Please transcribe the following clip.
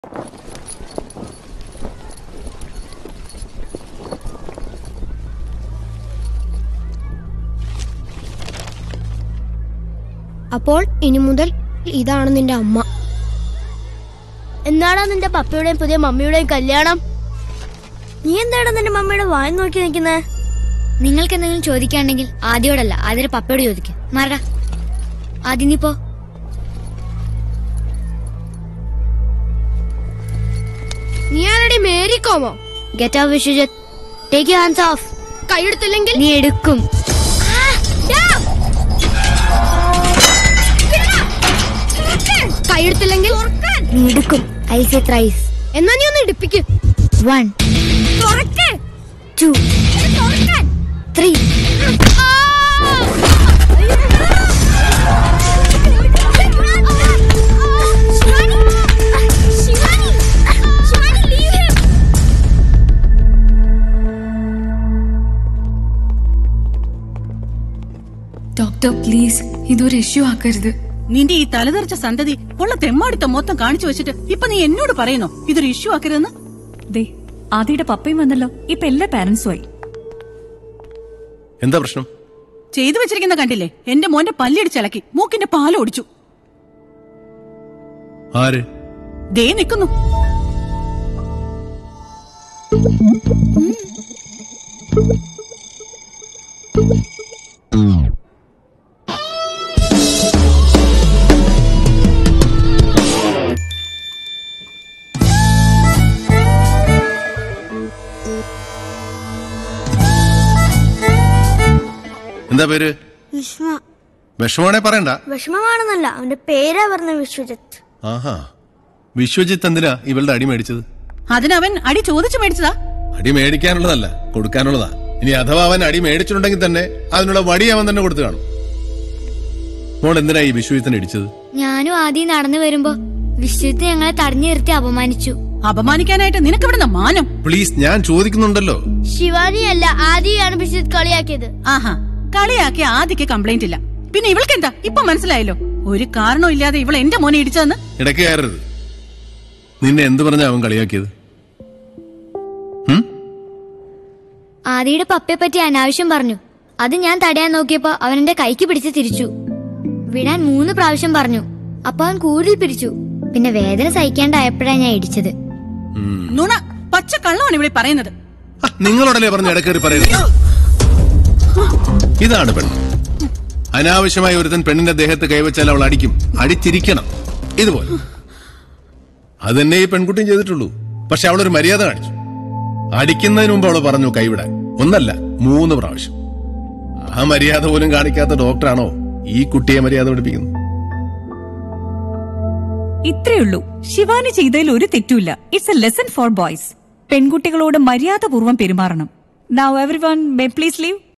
അപ്പോൾ ഇനി മുതൽ ഇതാണ് നിന്റെ അമ്മ എന്നാടാ നിന്റെ പപ്പയുടെയും പുതിയ മമ്മിയുടെയും കല്യാണം നീ എന്താണ് നിന്റെ മമ്മിയുടെ വായി നോക്കി നിൽക്കുന്നത് നിങ്ങൾക്ക് എന്തെങ്കിലും ചോദിക്കാണെങ്കിൽ ആദ്യോടല്ല ആദ്യം പപ്പയോട് ചോദിക്കും മാറടാ ആദ്യം നീ പോ നീ ആരടി മേരിക്കോമോ get off Vishwajith take you hands off കൈയെടുത്തില്ലെങ്കിൽ നീ എടുക്കും കൈയെടുത്തില്ലെങ്കിൽ നീ എടുക്കും ഐ സേ ത്രൈസ് എന്നാ നീ ഒന്ന് ഇടിപ്പിക്ക് one two three doctor please ഇതൊരു ഇഷ്യൂ ആക്കരുത് നിന്റെ ഈ തലതെറിച്ച സന്തതി ഉള്ള തെമ്മാടിത്തം മൊത്തം കാണിച്ചു വെച്ചിട്ട് ഇപ്പൊ നീ എന്നോട് പറയുന്നോ ഇതൊരു ഇഷ്യൂ ആക്കരുതെന്ന് ദേ ആദിയുടെ പപ്പയും വന്നല്ലോ ഇപ്പൊ എല്ലാ പാരന്റ്സും ആയി എന്താ പ്രശ്നം ചെയ്തു വെച്ചിരിക്കുന്ന കണ്ടില്ലേ എന്റെ മോന്റെ പല്ലിടിച്ചിളക്കി മൂക്കിന്റെ പാൽ ഒടിച്ചു ആര് ദേ നിക്കുന്നു എന്താ പേര് വിഷ്മ വിഷമാണേ പറയണ്ട വിഷമമാണെന്നല്ല അവന്റെ പേരാ പറഞ്ഞ വിശ്വജിത്ത് ആഹാ വിശ്വജിത്ത് എന്തിനാ ഇവളുടെ അടി മേടിച്ചത് അതിനവൻ അടി ചോദിച്ചു മേടിച്ചതാ അടി മേടിക്കാനുള്ളതല്ല കൊടുക്കാനുള്ളതാ ഇനി അഥവാ അവൻ അടി മേടിച്ചിട്ടുണ്ടെങ്കിൽ തന്നെ അതിനുള്ള വടി അവൻ തന്നെ കൊടുത്തു കാണും മോൾ എന്തിനാ ഈ വിശ്വജിത്തിനെ ഇടിച്ചത് ഞാനും ആദ്യം നടന്നു വരുമ്പോ വിശ്വജിത്ത് ഞങ്ങളെ തടഞ്ഞു നിർത്തി അപമാനിച്ചു അപമാനിക്കാനായിട്ട് നിനക്കെവിടുന്ന മാനം പ്ലീസ് ഞാൻ ചോദിക്കുന്നുണ്ടല്ലോ ശിവാനി അല്ല ആദിയാണ് വിശ്വജിത്ത് കളിയാക്കിയത് ആഹാ കളിയാക്കിയ ആദ്യക്ക് കംപ്ലൈന്റ് ഇല്ല പിന്നെ ഇവൾക്കെന്താ ഇപ്പൊ മനസ്സിലായല്ലോ ഒരു കാരണവും ഇല്ലാതെ ഇവൾ എന്റെ മോനെ ഇടിച്ചതെന്ന് ഇടയ്ക്ക് കയറരുത് നിന്നെ എന്ത് പറഞ്ഞാ അവൻ കളിയാക്കിയത് ഉം? ആദിയുടെ പപ്പയെ പറ്റി അനാവശ്യം പറഞ്ഞു അത് ഞാൻ തടയാൻ നോക്കിയപ്പോ അവൻ എന്റെ കൈക്ക് പിടിച്ച് തിരിച്ചു വിടാൻ മൂന്ന് പ്രാവശ്യം പറഞ്ഞു അപ്പൊ അവൻ കൂടുതൽ പിടിച്ചു പിന്നെ വേദന സഹിക്കാണ്ടായപ്പോഴാ ഞാൻ ഇടിച്ചത് ഉം. നുണ പച്ച കള്ളമാണ് ഇവിടെ പറയുന്നത് ആ, നിങ്ങളോടല്ലേ പറഞ്ഞ ഇടക്കേറി പറയുന്നത് ഇതാണ് പെണ്ണ് അനാവശ്യമായി ഒരുത്തൻ പെണ്ണിന്റെ ദേഹത്ത് കൈവച്ചാൽ അവൾ അടിക്കും അടിച്ചിരിക്കണം ഇതുപോലെ അതെന്നെ ഈ പെൺകുട്ടിയും ചെയ്തിട്ടുള്ളൂ പക്ഷെ അവളൊരു മര്യാദ കാണിച്ചു അടിക്കുന്നതിന് മുമ്പ് അവള് പറഞ്ഞു കൈവിടാൻ ഒന്നല്ല മൂന്ന് പ്രാവശ്യം ആ മര്യാദ പോലും കാണിക്കാത്ത ഡോക്ടറാണോ ഈ കുട്ടിയെ മര്യാദ പഠിപ്പിക്കുന്നത് ഇത്രയുള്ളൂ ശിവാനി ചെയ്തതിൽ ഒരു തെറ്റുമില്ല it's a lesson for boys പെൺകുട്ടികളോട് മര്യാദപൂർവ്വം പെരുമാറണം now everyone may please leave